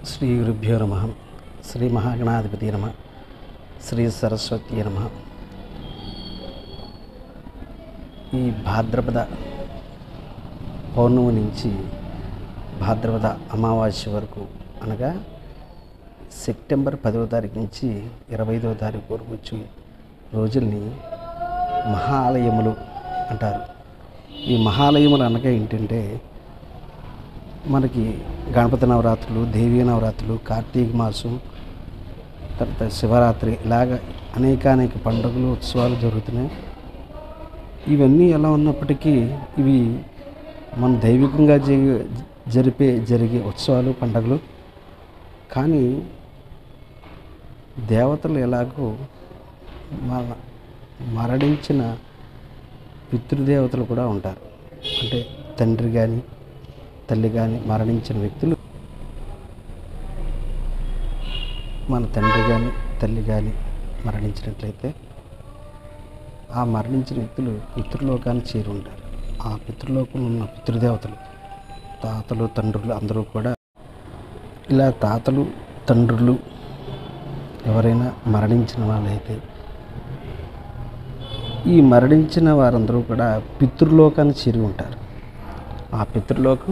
శ్రీ గురుభ్యో నమ శ్రీ మహాగణాధిపతి నమ శ్రీ సరస్వతి నమ ఈ భాద్రపద పౌర్ణమి నుంచి భాద్రపద అమావాస్య వరకు అనగా సెప్టెంబర్ పదవ తారీఖు నుంచి ఇరవై ఐదవ తారీఖు వరకు వచ్చి రోజుల్ని మహాలయములు అంటారు ఈ మహాలయములు అనగా ఏంటంటే మనకి గణపతి నవరాత్రులు దేవీ నవరాత్రులు కార్తీక మాసం తర్వాత శివరాత్రి ఇలాగ అనేక అనేక పండుగలు ఉత్సవాలు జరుగుతున్నాయి ఇవన్నీ ఎలా ఉన్నప్పటికీ ఇవి మన దైవికంగా జరి- జరిపే జరిగే ఉత్సవాలు పండుగలు కానీ దేవతలు ఎలాగో మన మరణించిన పితృదేవతలు కూడా ఉంటారు అంటే తండ్రి కానీ తల్లి కానీ మరణించిన వ్యక్తులు మన తండ్రి కానీ తల్లి కానీ మరణించినట్లయితే ఆ మరణించిన వ్యక్తులు పితృలోకాన్ని చేరి ఉంటారు ఆ పితృలోకంలో ఉన్న పితృదేవతలు తాతలు తండ్రులు అందరూ కూడా ఇలా తాతలు తండ్రులు ఎవరైనా మరణించిన వాళ్ళైతే ఈ మరణించిన వారందరూ కూడా పితృలోకాన్ని చేరి ఉంటారు ఆ పితృలోకం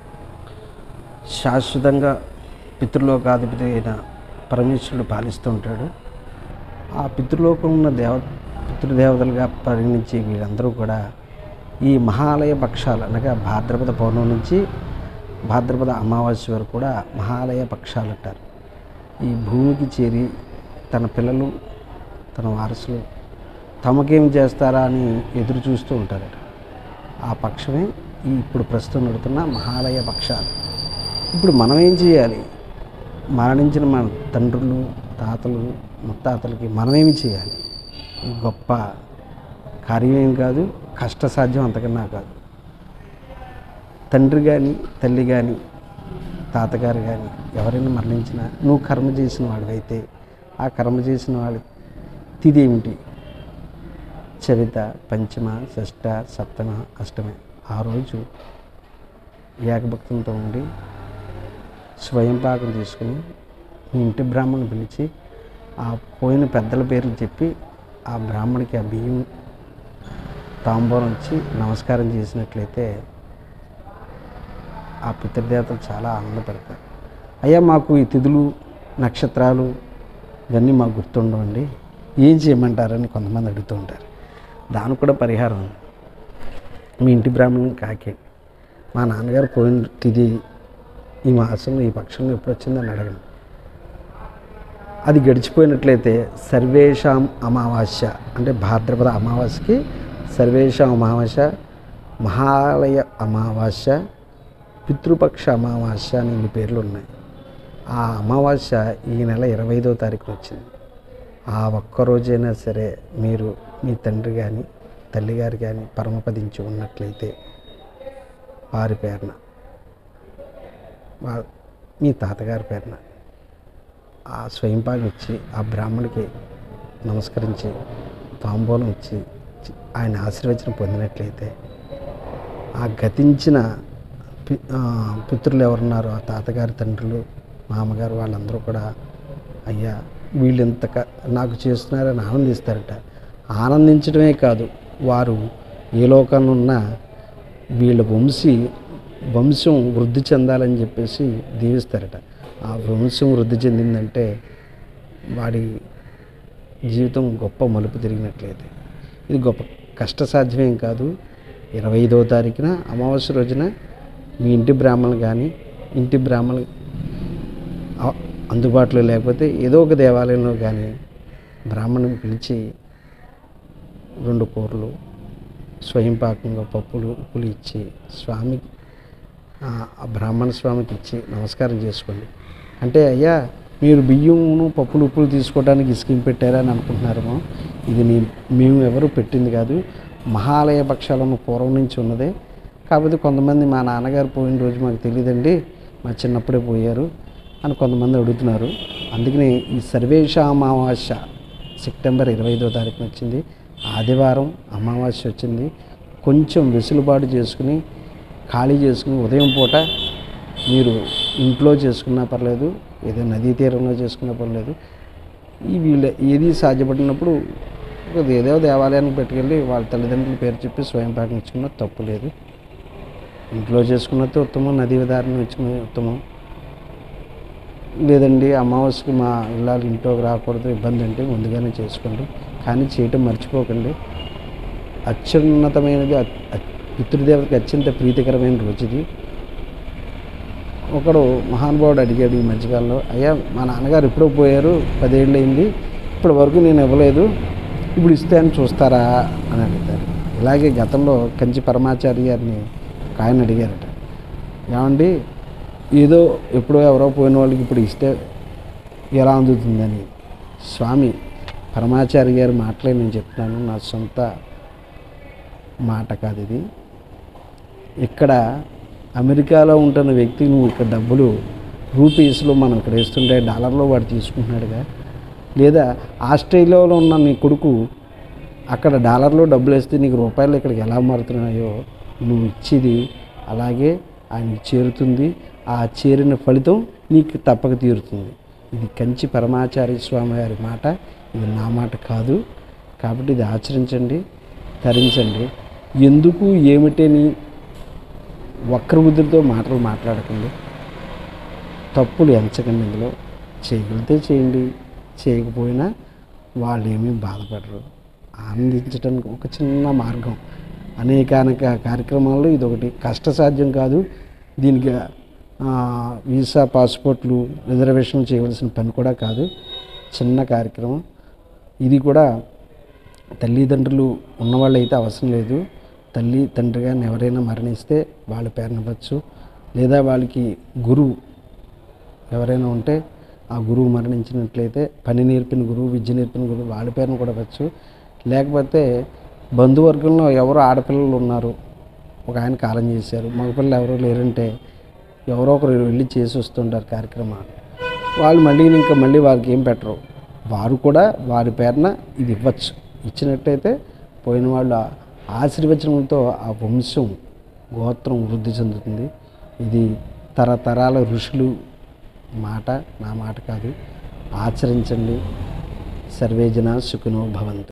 శాశ్వతంగా పితృలోకాధిపతి అయిన పరమేశ్వరుడు పాలిస్తూ ఉంటాడు ఆ పితృలోకం ఉన్న దేవ పితృదేవతలుగా పరిగణించే వీళ్ళందరూ కూడా ఈ మహాలయ పక్షాలు అనగా భాద్రపద పౌర్ణమి నుంచి భాద్రపద అమావాస్య వరకు కూడా మహాలయ పక్షాలు అంటారు ఈ భూమికి చేరి తన పిల్లలు తన వారసులు తమకేం చేస్తారా అని ఎదురు చూస్తూ ఉంటారట ఆ పక్షమే ఈ ఇప్పుడు ప్రస్తుతం నడుతున్న మహాలయ పక్షాలు ఇప్పుడు మనం ఏం చేయాలి మరణించిన మన తండ్రులు తాతలు ముత్తాతలకి మనమేమి చేయాలి ఇది గొప్ప కార్యమేం కాదు కష్టసాధ్యం అంతకన్నా కాదు తండ్రి కానీ తల్లి కానీ తాతగారు కానీ ఎవరైనా మరణించినా నువ్వు కర్మ చేసిన వాడివైతే ఆ కర్మ చేసిన వాడి తిది ఏమిటి చరిత పంచమ షష్ట సప్తమ అష్టమి ఆ రోజు ఏకభక్తంతో ఉండి స్వయం పాకం తీసుకుని మీ ఇంటి బ్రాహ్మణుని పిలిచి ఆ పోయిన పెద్దల పేర్లు చెప్పి ఆ బ్రాహ్మణికి ఆ బియ్యం తాంబూలం ఇచ్చి నమస్కారం చేసినట్లయితే ఆ పితృదేవతలు చాలా ఆనందపడతారు అయ్యా మాకు ఈ తిథులు నక్షత్రాలు ఇవన్నీ మాకు గుర్తుండవండి ఏం చేయమంటారని కొంతమంది అడుగుతూ ఉంటారు దానికి కూడా పరిహారం ఉంది మీ ఇంటి బ్రాహ్మణుని కాకే మా నాన్నగారు పోయిన తిథి ఈ మాసంలో ఈ పక్షంలో ఎప్పుడు వచ్చిందని అడగండి అది గడిచిపోయినట్లయితే సర్వేషాం అమావాస్య అంటే భాద్రపద అమావాస్యకి సర్వేషాం అమావాస్య మహాలయ అమావాస్య పితృపక్ష అమావాస్య అని ఇన్ని పేర్లు ఉన్నాయి ఆ అమావాస్య ఈ నెల ఇరవై ఐదో తారీఖున వచ్చింది ఆ ఒక్కరోజైనా సరే మీరు మీ తండ్రి కానీ తల్లిగారు కానీ పరమపదించి ఉన్నట్లయితే వారి పేరున వా- మీ తాతగారి పేరున ఆ స్వయంపాకం ఇచ్చి ఆ బ్రాహ్మణికి నమస్కరించి తాంబూలం ఇచ్చి చి- ఆయన ఆశీర్వచనం పొందినట్లయితే ఆ గతించిన పి ఆ, పితృలు ఎవరున్నారో ఆ తాతగారి తండ్రులు మామగారు వాళ్ళందరూ కూడా అయ్యా వీళ్ళు ఇంత క- నాకు చేస్తున్నారని ఆనందిస్తారట ఆనందించడమే కాదు వారు ఏ లోకంలో ఉన్నా వీళ్ళ వంశీ వంశం వృద్ధి చెందాలని చెప్పేసి దీవిస్తారట ఆ వంశం వృద్ధి చెందిందంటే వాడి జీవితం గొప్ప మలుపు తిరిగినట్లయితే ఇది గొప్ప కష్టసాధ్యమేం కాదు ఇరవై ఐదవ తారీఖున అమావాస్య రోజున మీ ఇంటి బ్రాహ్మణులు కానీ ఇంటి బ్రాహ్మణులు ఆ- అందుబాటులో లేకపోతే ఏదో ఒక దేవాలయంలో కానీ బ్రాహ్మణుని పిలిచి రెండు కూరలు స్వయం పాకంగా పప్పులు ఉప్పులు ఇచ్చి స్వామికి ఆ ఆ బ్రాహ్మణ స్వామికి ఇచ్చి నమస్కారం చేసుకోండి అంటే అయ్యా మీరు బియ్యమును పప్పులు ఉప్పులు తీసుకోవడానికి స్కీమ్ పెట్టారని అనుకుంటున్నారేమో ఇది నీ మేము ఎవరు పెట్టింది కాదు మహాలయ పక్షాలను పూర్వం నుంచి ఉన్నదే కాకపోతే కొంతమంది మా నాన్నగారు పోయిన రోజు మాకు తెలియదండి మా చిన్నప్పుడే పోయారు అని కొంతమంది అడుగుతున్నారు అందుకని ఈ సర్వేష అమావాస్య సెప్టెంబర్ ఇరవై ఐదో తారీఖున వచ్చింది ఆదివారం అమావాస్య వచ్చింది కొంచెం వెసులుబాటు చేసుకుని ఖాళీ చేసుకుని ఉదయం పూట మీరు ఇంట్లో చేసుకున్నా పర్లేదు ఏదో నదీ తీరంలో చేసుకున్నా పర్లేదు ఈ వీళ్ళ ఏది సాధ్యపడినప్పుడు ఒక ఏదో దేవాలయానికి పెట్టుకెళ్ళి వాళ్ళ తల్లిదండ్రుల పేరు చెప్పి స్వయం పాకం ఇచ్చుకున్న తప్పు లేదు ఇంట్లో చేసుకున్నది ఉత్తమం నదీ దారిని ఇచ్చుకున్నది ఉత్తమం లేదండి అమావాస్యకి మా ఇళ్ళాలు ఇంట్లోకి రాకూడదు ఇబ్బంది అంటే ముందుగానే చేసుకోండి కానీ చేయటం మర్చిపోకండి అత్యున్నతమైనది అత్- అత్- పితృదేవతకి అత్యంత ప్రీతికరమైన రోజు ఇది ఒకడు మహానుభావుడు అడిగాడు ఈ మధ్యకాలంలో అయ్యా మా నాన్నగారు ఎప్పుడో పోయారు పదేళ్ళు అయింది ఇప్పటి వరకు నేను ఇవ్వలేదు ఇప్పుడు ఇస్తే అని చూస్తారా అని అడుగుతారు ఇలాగే గతంలో కంచి పరమాచారి గారిని ఒక ఆయన అడిగారట ఏమండి ఏదో ఎప్పుడో ఎవరో పోయిన వాళ్ళకి ఇప్పుడు ఇస్తే ఎలా అందుతుందని స్వామి పరమాచారి గారి మాటలే నేను చెప్తున్నాను నా సొంత మాట కాదు ఇది ఇక్కడ అమెరికాలో ఉంటున్న వ్యక్తికి నువ్వు ఇక్కడ డబ్బులు రూపీస్లో మనం ఇక్కడ వేస్తుంటే డాలర్లో వాడు తీసుకుంటున్నాడుగా లేదా ఆస్ట్రేలియాలో ఉన్న నీ కొడుకు అక్కడ డాలర్లో డబ్బులు వేస్తే నీకు రూపాయలు ఇక్కడికి ఎలా మారుతున్నాయో నువ్వు ఇచ్చేది అలాగే ఆయనకి చేరుతుంది ఆ చేరిన ఫలితం నీకు తప్పక తీరుతుంది ఇది కంచి పరమాచార్య స్వామి గారి మాట ఇది నా మాట కాదు కాబట్టి ఇది ఆచరించండి ధరించండి ఎందుకు ఏమిటని వక్రబుద్ధితో మాటలు మాట్లాడకండి తప్పులు ఎంచకండి ఇందులో చేయగలిగితే చేయండి చేయకపోయినా వాళ్ళు ఏమీ బాధపడరు ఆనందించడానికి ఒక చిన్న మార్గం అనేక అనేక కార్యక్రమాల్లో ఇది ఒకటి కష్టసాధ్యం కాదు దీనికి ఆ, వీసా పాస్పోర్ట్లు రిజర్వేషన్ చేయవలసిన పని కూడా కాదు చిన్న కార్యక్రమం ఇది కూడా తల్లిదండ్రులు ఉన్నవాళ్ళు అయితే అవసరం లేదు తల్లి తండ్రి కానీ ఎవరైనా మరణిస్తే వాళ్ళ పేరున ఇవ్వచ్చు లేదా వాళ్ళకి గురువు ఎవరైనా ఉంటే ఆ గురువు మరణించినట్లయితే పని నేర్పిన గురువు విద్య నేర్పిన గురువు వాళ్ళ పేరును కూడా ఇవ్వచ్చు లేకపోతే బంధువర్గంలో ఎవరు ఆడపిల్లలు ఉన్నారు ఒక ఆయన కాలం చేశారు మగపిల్లలు ఎవరు లేరంటే ఎవరో ఒకరు వెళ్ళి చేసి వస్తుంటారు కార్యక్రమాలు వాళ్ళు మళ్ళీ ఇంకా మళ్ళీ వాళ్ళకి ఏం పెట్టరు వారు కూడా వారి పేరున ఇది ఇవ్వచ్చు ఇచ్చినట్టయితే పోయిన వాళ్ళ ఆశీర్వచనంతో ఆ వంశం గోత్రం వృద్ధి చెందుతుంది ఇది తరతరాల ఋషులు మాట నా మాట కాదు ఆచరించండి సర్వేజన సుఖినో భవంతు